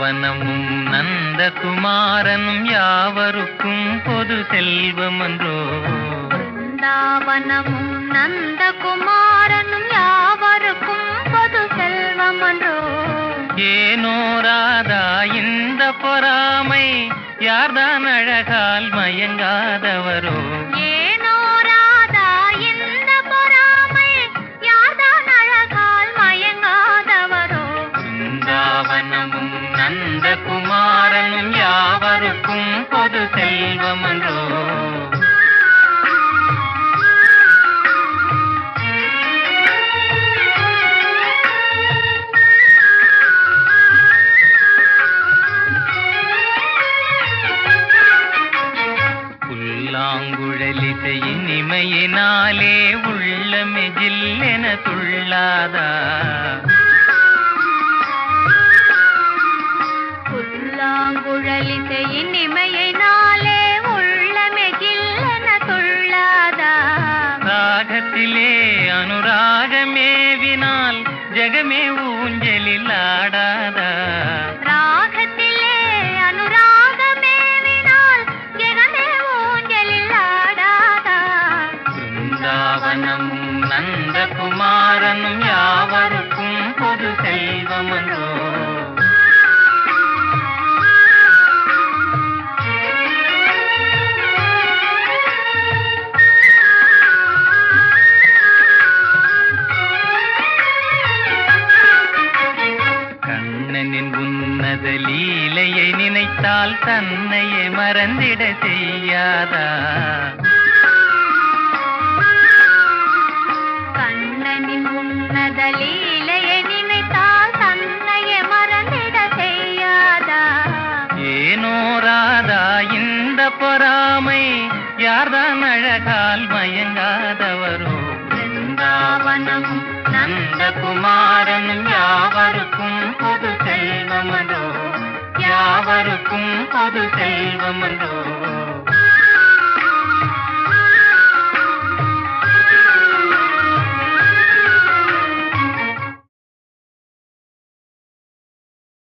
பிருந்தாவனமும் நந்தகுமாரனும் யாவருக்கும் பொது செல்வமன்றோ பிருந்தாவனமும் நந்தகுமாரனும் யாவருக்கும் பொது செல்வமன்றோ ஏனோ ராதா இந்த பொறாமை யார்தான் அழகால் மயங்காதவரோ ஏனோ ராதா இந்த பொறாமை யார்தான் அழகால் மயங்காதவரோ பிருந்தாவனமும் நந்தகுமாரனும் யாவருக்கும் பொது செல்வமன்றோ புல்லாங்குழலிசை இனிமையினாலே உள்ளமே ஜில்லென துள்ளாதா புல்லாங்குழலிசையின் இமையினாலே உள்ளமே ஜில்லென துள்ளாதா ராகத்திலே அனுராகமேவினால் ஜெகமே ஊஞ்சலில் ஆடாதா ராகத்திலே அனுராகமேவினால் ஜெகமே ஊஞ்சலில் ஆடாதா பிருந்தாவனமும் நந்தகுமாரனும் யாவருக்கும் பொது செல்வமன்றோ கண்ணனின் உன்னத லீலையை நினைத்தால் தன்னையே மறந்திட செய்யாதா கண்ணனின் உன்னத லீலையை நினைத்தால் தன்னையே மறந்திட செய்யாதா ஏனோ ராதா இந்த பொறாமை யார்தான் அழகால் மயங்காதவரோ பிருந்தாவனமும் நந்தகுமாரனும் யாவருக்கும் பொது செல்வமன்றோ யாவருக்கும் பொது செல்வமன்றோ